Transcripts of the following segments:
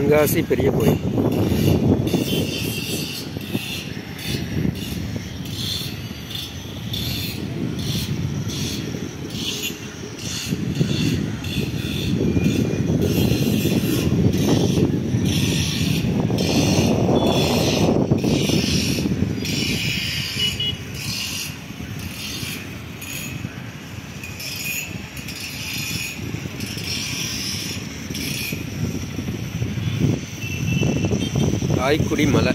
தென்காசி பெரிய கோயில் ஆய்க்குடி மலை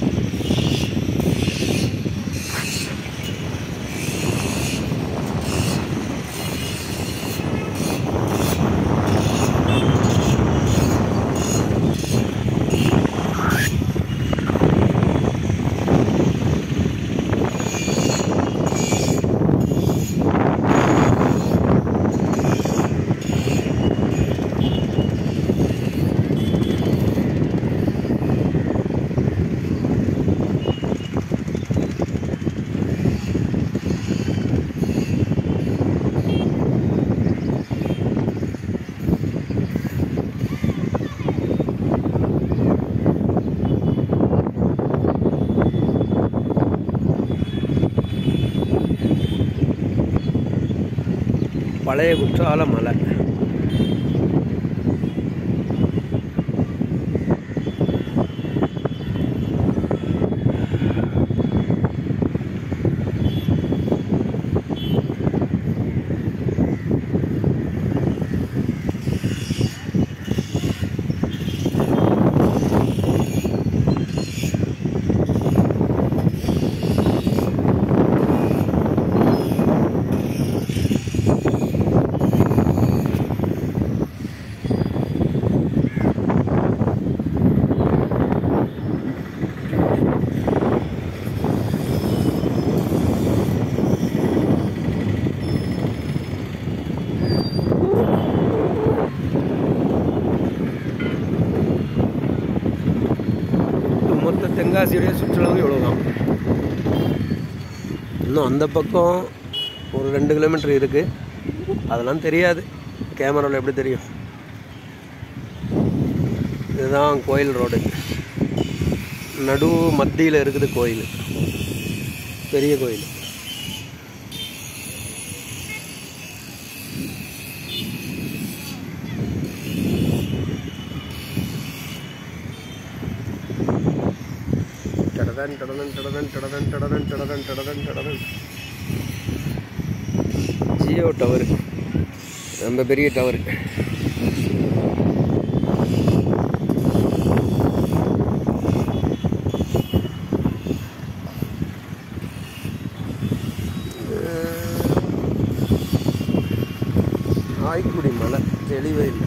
பழைய குற்றால மலை மொத்த தென்காசியுடைய சுற்றளவு இவ்வளோதான் இன்னும் அந்த பக்கம் ஒரு ரெண்டு கிலோமீட்டர் இருக்குது அதெல்லாம் தெரியாது கேமராவில் எப்படி தெரியும் இதுதான் கோயில் ரோடு நடு மத்தியில் இருக்குது கோயில் பெரிய கோயில் டடதன் டடதன் டடதன் டடதன் டடதன் டடதன் டடதன் டடதன் ஜியோ டவர் ரொம்ப பெரிய டவர் ஆய்க்குடி மலை தெளிவே இல்லை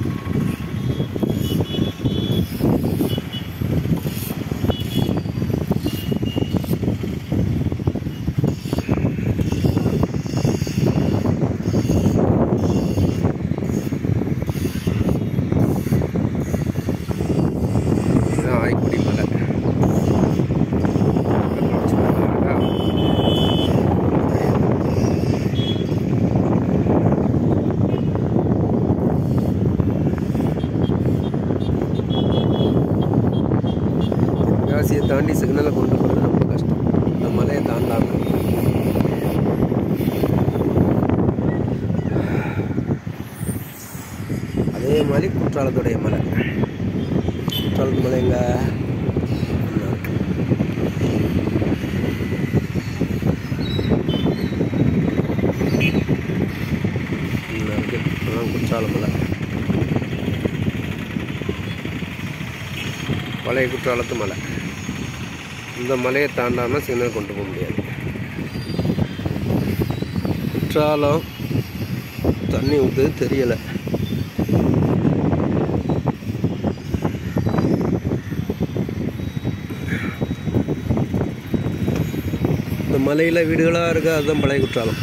இதுதான் ஆய்க்குடி மலை பக்கத்துல வச்சு பாருங்க. தென்காசியை தாண்டி சிக்னலை கொண்டு போகிறது ரொம்ப கஷ்டம் இந்த மலையை தாண்டாம அதே மாதிரி குற்றாலத்துடைய மலை குற்றாலத்து மலை எங்க இங்க இருக்கு அதான் குற்றால மலை பழைய குற்றாலத்து மலை இந்த மலையை தாண்டாமல் சிக்னல் கொண்டு போக முடியாது குற்றாலம் தண்ணி ஊற்றுது தெரியலை இந்த மலையில் வீடுகளாக இருக்கா அதுதான் பழைய குற்றாலம்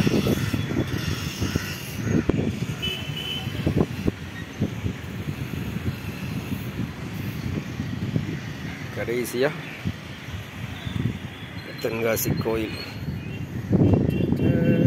கடைசியாக தென்காசி கோயில்